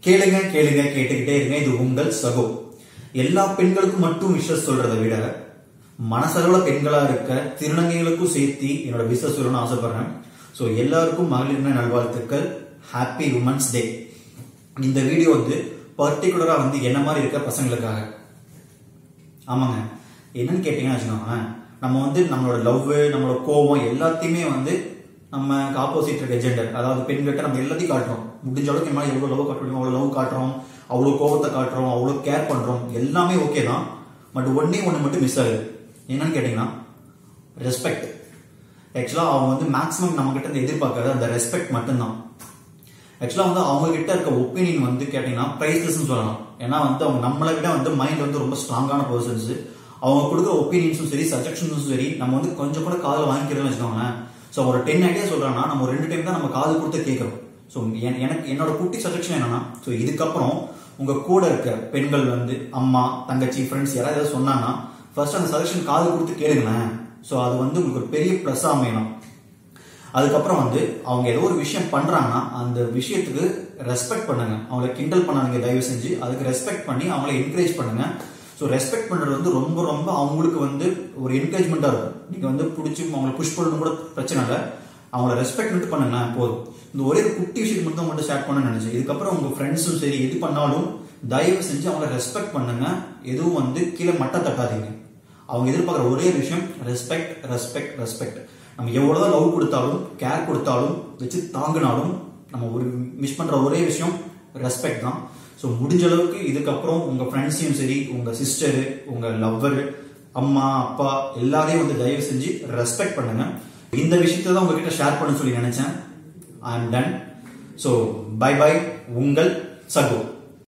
கேளுங்க கேளுங்க கேட்டுக்கிட்டே இருங்க இது உங்கள் சகோ எல்லா பெண்களுக்கும் மட்டும் விஷஸ் சொல்றதை விட மனசளவுல பெண்களா இருக்க திருநங்கைகளுக்கும் சேர்த்து என்னோட விஷஸ் சொல்லணும்னு ஆசைப்படுறேன் ஸோ எல்லாருக்கும் மகளிர் தின நல்வாழ்த்துக்கள் ஹாப்பி உமன்ஸ் டே இந்த வீடியோ வந்து பர்டிகுலரா வந்து என்ன மாதிரி இருக்க பசங்களுக்காக ஆமாங்க என்னன்னு கேட்டீங்கன்னா வச்சுக்கோங்களேன் நம்ம வந்து நம்மளோட லவ் நம்மளோட கோபம் எல்லாத்தையுமே வந்து நம்ம ஆப்போசிட் இருக்க ஜெண்டர் அதாவது பெண்கிட்ட நம்ம எல்லாத்தையும் காட்டுறோம் முடிஞ்ச அளவுக்கு நம்ம எவ்வளவு லவ் காட்ட முடியும் அவ்வளவு லவ் காட்டுறோம் அவ்வளவு கோபத்தை காட்டுறோம் அவ்வளவு கேர் பண்றோம் எல்லாமே ஓகே தான் பட் ஒன்னே ஒன்று மட்டும் மிஸ் ஆகுது என்னன்னு கேட்டீங்கன்னா ரெஸ்பெக்ட் ஆக்சுவலா அவங்க வந்து மேக்ஸிமம் நம்ம கிட்ட இருந்து எதிர்பார்க்கறது அந்த ரெஸ்பெக்ட் மட்டும்தான் ஆக்சுவலா வந்து அவங்க கிட்ட இருக்க ஒப்பீனியன் வந்து கேட்டீங்கன்னா பிரைஸ்லெஸ் சொல்லலாம் ஏன்னா வந்து அவங்க நம்மளை விட வந்து மைண்ட் வந்து ரொம்ப ஸ்ட்ராங்கான பர்சன்ஸ் அவங்க கொடுக்குற ஒப்பீனியன்ஸும் சரி சஜஷன்ஸும் சரி நம்ம வந்து கொஞ்சம் கூட காதில் வாங்கிக்கிறதுன்னு வச்சுக்கோங்களேன் ஸோ ஒரு டென் ஐடியா சொல்றாங்கன்னா நம்ம ஒரு ரெண்டு டைம் தான் நம்ம காது கொடுத்து கேட்கறோம் ஸோ எனக்கு என்னோட குட்டி சஜஷன் என்னன்னா ஸோ இதுக்கப்புறம் உங்க கூட இருக்க பெண்கள் வந்து அம்மா தங்கச்சி ஃப்ரெண்ட்ஸ் யாராவது ஏதாவது சொன்னாங்கன்னா ஃபர்ஸ்ட் அந்த சஜஷன் காது கொடுத்து கேளுங்களேன் ஸோ அது வந்து உங்களுக்கு ஒரு பெரிய ப்ளஸ் அமையணும் அதுக்கப்புறம் வந்து அவங்க ஏதோ ஒரு விஷயம் பண்றாங்கன்னா அந்த விஷயத்துக்கு ரெஸ்பெக்ட் பண்ணுங்க அவங்கள கிண்டல் பண்ணாதீங்க தயவு செஞ்சு அதுக்கு ரெஸ்பெக்ட் பண்ணி அவங்கள என்கரேஜ் பண்ணுங்க ஸோ ரெஸ்பெக்ட் பண்றது வந்து ரொம்ப ரொம்ப அவங்களுக்கு வந்து ஒரு என்கரேஜ்மெண்டா இருக்கும் நீங்க வந்து பிடிச்சி அவங்களை புஷ் பண்ணணும் கூட பிரச்சனை இல்லை அவங்கள ரெஸ்பெக்ட் மட்டும் பண்ணுங்களேன் போதும் இந்த ஒரே ஒரு குட்டி விஷயம் மட்டும் தான் மட்டும் ஷேர் பண்ண நினைச்சேன் இதுக்கப்புறம் உங்க ஃப்ரெண்ட்ஸும் சரி எது பண்ணாலும் தயவு செஞ்சு அவங்கள ரெஸ்பெக்ட் பண்ணுங்க எதுவும் வந்து கீழே மட்டம் தட்டாதீங்க அவங்க எதிர்பார்க்குற ஒரே விஷயம் ரெஸ்பெக்ட் ரெஸ்பெக்ட் ரெஸ்பெக்ட் நம்ம எவ்வளவுதான் லவ் கொடுத்தாலும் கேர் கொடுத்தாலும் வச்சு தாங்கினாலும் நம்ம ஒரு மிஸ் பண்ற ஒரே விஷயம் ரெஸ்பெக்ட் தான் ஸோ முடிஞ்ச அளவுக்கு இதுக்கப்புறம் உங்க ஃப்ரெண்ட்ஸையும் சரி உங்க சிஸ்டரு உங்க லவ்வர் அம்மா அப்பா எல்லாரையும் வந்து தயவு செஞ்சு ரெஸ்பெக்ட் பண்ணுங்க இந்த விஷயத்தை தான் உங்ககிட்ட ஷேர் பண்ண சொல்லி நினைச்சேன் I am done so bye bye உங்கள் சகோ